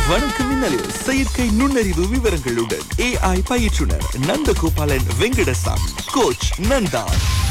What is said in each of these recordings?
வணக்கம் மின்னலில் செயற்கை நுண்ணறிவு விவரங்களுடன் ஏஐ பயிற்றுனர் நந்தகோபாலன் வெங்கடசாமி கோச் நந்தா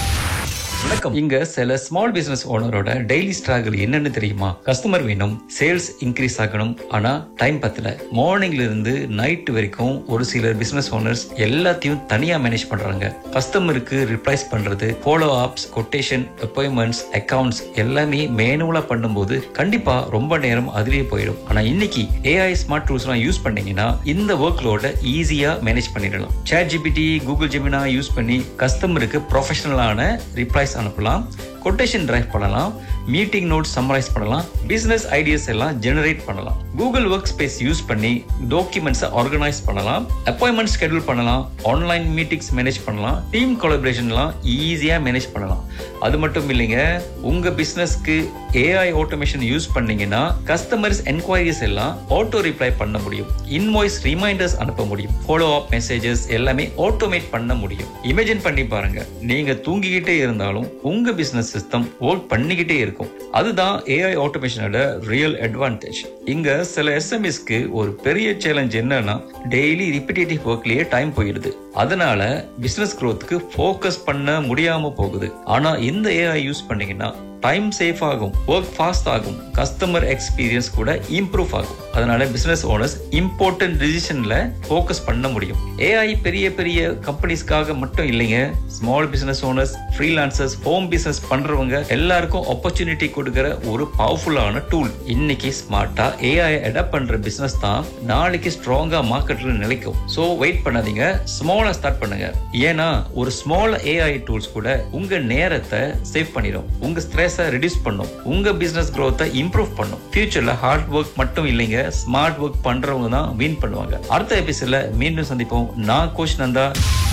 வணக்கம் இங்க சில ஸ்மால் பிசினஸ் ஓனரோட டெய்லி ஸ்ட்ரகிள் என்னன்னு தெரியுமா கஸ்டமர் வேணும் சேல்ஸ் இன்க்ரீஸ் ஆகணும் ஆனா டைம் பத்தல மார்னிங்ல இருந்து நைட் வரைக்கும் ஒரு சிலர் பிசினஸ் ஓனர்ஸ் எல்லாத்தையும் தனியா மேனேஜ் பண்றாங்க கஸ்டமருக்கு ரிப்ளைஸ் பண்றது follow ups quotation appointments accounts எல்லாமே மேனுவலா பண்ணும்போது கண்டிப்பா ரொம்ப நேரம் அதுலயே போயிடும் ஆனா இன்னைக்கு ஏஐ ஸ்மார்ட் டூல்ஸ் எல்லாம் யூஸ் பண்ணீங்கன்னா இந்த ஒர்க் லோட ஈஸியா மேனேஜ் பண்ணிடலாம் chat GPT Google Gemini use பண்ணி கஸ்டமருக்கு ப்ரொஃபஷனலான ரிப்ளைஸ் அனுப்பலாம் கொட்டேஷன் டிரைவ் பண்ணலாம் மீட்டிங் நோட்ஸ் சம்மரைஸ் பண்ணலாம் பிசினஸ் ஐடியாஸ் எல்லாம் ஜெனரேட் பண்ணலாம் கூகுள் ஒர்க் ஸ்பேஸ் யூஸ் பண்ணி டாக்குமெண்ட்ஸை ஆர்கனைஸ் பண்ணலாம் அப்பாயின்மெண்ட் ஸ்கெடியூல் பண்ணலாம் ஆன்லைன் மீட்டிங்ஸ் மேனேஜ் பண்ணலாம் டீம் கொலபரேஷன்லாம் ஈஸியாக மேனேஜ் பண்ணலாம் அது மட்டும் இல்லைங்க உங்க பிசினஸ்க்கு ஏஐ ஆட்டோமேஷன் யூஸ் பண்ணீங்கன்னா கஸ்டமர்ஸ் என்கொயரிஸ் எல்லாம் ஆட்டோ ரிப்ளை பண்ண முடியும் இன்வாய்ஸ் ரிமைண்டர்ஸ் அனுப்ப முடியும் ஃபாலோ அப் மெசேஜஸ் எல்லாமே ஆட்டோமேட் பண்ண முடியும் இமேஜின் பண்ணி பாருங்க நீங்க தூங்கிக்கிட்டே இருந்தாலும் உங்க பிசினஸ் சிஸ்டம் ஒர்க் பண்ணிக்கிட்டே இருக்கும் அதுதான் ஏஐ ஆட்டோமேஷனோட ரியல் அட்வான்டேஜ் இங்க சில எஸ்எம்எஸ்க்கு ஒரு பெரிய சேலஞ்ச் என்னன்னா டெய்லி ரிப்பிட்டேட்டிவ் ஒர்க்லயே டைம் போயிடுது அதனால பிசினஸ் growthக்கு ஃபோக்கஸ் பண்ண முடியாம போகுது ஆனா இந்த ஏஐ யூஸ் பண்ணீங்கன்னா டைம் சேஃப் ஆகும் ஒர்க் ஃபாஸ்ட் ஆகும் கஸ்டமர் எக்ஸ்பீரியன்ஸ் கூட இம்ப்ரூவ் ஆகும் அதனால பிசினஸ் ஓனர்ஸ் இம்பார்ட்டன்ட் டிசிஷன்ல ஃபோக்கஸ் பண்ண முடியும் ஏஐ பெரிய பெரிய கம்பெனிஸ்க்காக மட்டும் இல்லைங்க small business owners freelancers home business பண்றவங்க எல்லாருக்கும் ஆப்பர்ச்சுனிட்டி கொடுக்கிற ஒரு பவர்ஃபுல்லான டூல் இன்னைக்கு ஸ்மார்ட்டா ஏஐ அடாப்ட் பண்ற பிசினஸ் தான் நாளைக்கு ஸ்ட்ராங்கா மார்க்கெட்ல நிலைக்கும் சோ வெயிட் பண்ணாதீங்க ஸ்மாலா ஸ்டார்ட் பண்ணுங்க ஏன்னா ஒரு ஸ்மால் ஏஐ டூல்ஸ் கூட உங்க நேரத்தை சேவ் பண்ணிடும் உங்க ஸ்ட்ரெஸ்ஸை ரெடியூஸ் பண்ணும் உங்க பிசினஸ் growth-அ இம்ப்ரூவ் பண்ணும் ஃபியூச்சர்ல ஹார்ட் ஒர்க் மட்டும் இல்லைங்க ஸ்மார்ட் ஒர்க் பண்றவங்க தான் வின் பண்ணுவாங்க அடுத்த எபிசோட்ல மீண்டும் சந்திப்போம் நான் கோச் நந்தா